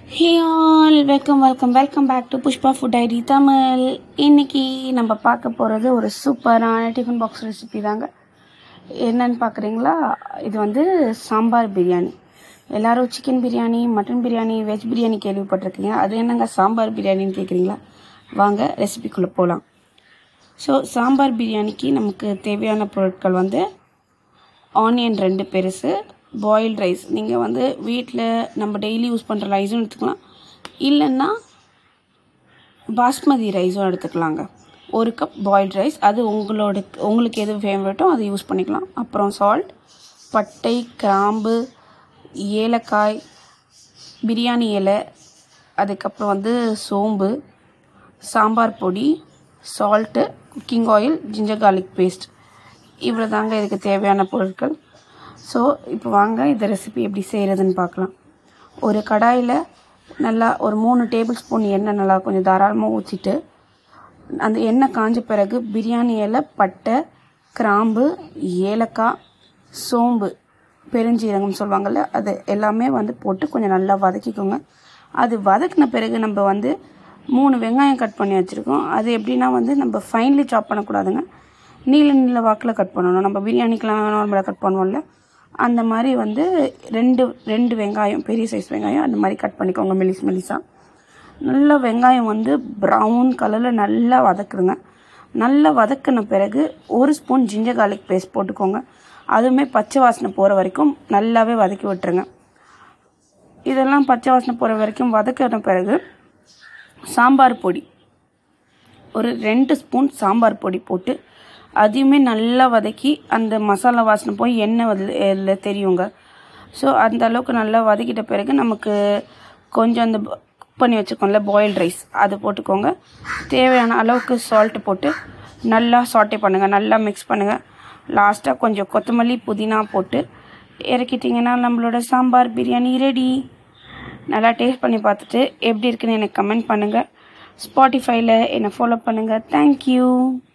hey all welcome welcome welcome back to Pushpa food ID Tamil இன்னைக்கு நம்ம பார்க்க போகிறது ஒரு சூப்பரான டிஃபன் பாக்ஸ் ரெசிபி தாங்க என்னன்னு பார்க்குறீங்களா இது வந்து சாம்பார் பிரியாணி எல்லாரும் chicken biryani mutton biryani veg biryani கேள்விப்பட்டிருக்கீங்க அது என்னங்க சாம்பார் பிரியாணின்னு கேட்குறீங்களா வாங்க ரெசிபிக்குள்ளே போகலாம் ஸோ சாம்பார் பிரியாணிக்கு நமக்கு தேவையான பொருட்கள் வந்து ஆனியன் ரெண்டு பெருசு பாயில்ட் ரைஸ் நீங்கள் வந்து வீட்டில் நம்ம டெய்லி யூஸ் பண்ணுற ரைஸும் எடுத்துக்கலாம் இல்லைன்னா பாஸ்மதி ரைஸும் எடுத்துக்கலாங்க ஒரு கப் பாயில்ட் ரைஸ் அது உங்களோட உங்களுக்கு எது ஃபேவரட்டோ அதை யூஸ் பண்ணிக்கலாம் அப்புறம் சால்ட் பட்டை கிராம்பு ஏலக்காய் பிரியாணி இலை அதுக்கப்புறம் வந்து சோம்பு சாம்பார் பொடி salt cooking oil ginger garlic paste இவ்வளோ தாங்க இதுக்கு தேவையான பொருட்கள் ஸோ இப்போ வாங்க இந்த ரெசிபி எப்படி செய்கிறதுன்னு பார்க்கலாம் ஒரு கடாயில் நல்லா ஒரு மூணு டேபிள் ஸ்பூன் எண்ணெய் நல்லா கொஞ்சம் தாராளமாக ஊற்றிட்டு அந்த எண்ணெய் காஞ்ச பிறகு பிரியாணி இலை பட்டை கிராம்பு ஏலக்காய் சோம்பு பெருஞ்சீரகம் சொல்லுவாங்கள்ல அது எல்லாமே வந்து போட்டு கொஞ்சம் நல்லா வதக்கிக்கோங்க அது வதக்கின பிறகு நம்ம வந்து மூணு வெங்காயம் கட் பண்ணி வச்சுருக்கோம் அது எப்படின்னா வந்து நம்ம ஃபைன்லி சாப் பண்ணக்கூடாதுங்க நீல நீல வாக்கில் கட் பண்ணணும் நம்ம பிரியாணிக்கெலாம் நார்மலாக கட் பண்ணுவோம்ல அந்த மாதிரி வந்து ரெண்டு ரெண்டு வெங்காயம் பெரிய சைஸ் வெங்காயம் அந்த மாதிரி கட் பண்ணிக்கோங்க மெலிஸ் மெலிஸாக நல்லா வெங்காயம் வந்து ப்ரௌன் கலரில் நல்லா வதக்குதுங்க நல்லா வதக்கின பிறகு ஒரு ஸ்பூன் ஜிஞ்சர் garlic பேஸ்ட் போட்டுக்கோங்க அதுவுமே பச்சை வாசனை போகிற வரைக்கும் நல்லாவே வதக்கி விட்டுருங்க இதெல்லாம் பச்சை வாசனை போகிற வரைக்கும் வதக்கின பிறகு சாம்பார் பொடி ஒரு ரெண்டு ஸ்பூன் சாம்பார் பொடி போட்டு அதையுமே நல்லா வதக்கி அந்த மசாலா வாசனை போய் எண்ணெய் அதில் தெரியுங்க ஸோ அந்த அளவுக்கு நல்லா வதக்கிட்ட பிறகு நமக்கு கொஞ்சம் அந்த குக் பண்ணி வச்சுக்கோங்கள பாயில்ட் ரைஸ் அதை போட்டுக்கோங்க தேவையான அளவுக்கு சால்ட்டு போட்டு நல்லா சாட்டே பண்ணுங்கள் நல்லா மிக்ஸ் பண்ணுங்கள் லாஸ்ட்டாக கொஞ்சம் கொத்தமல்லி புதினா போட்டு இறக்கிட்டிங்கன்னா நம்மளோட சாம்பார் பிரியாணி ரெடி நல்லா டேஸ்ட் பண்ணி பார்த்துட்டு எப்படி இருக்குன்னு எனக்கு கமெண்ட் பண்ணுங்கள் ஸ்பாட்டிஃபைல என்னை ஃபாலோ பண்ணுங்கள் தேங்க்யூ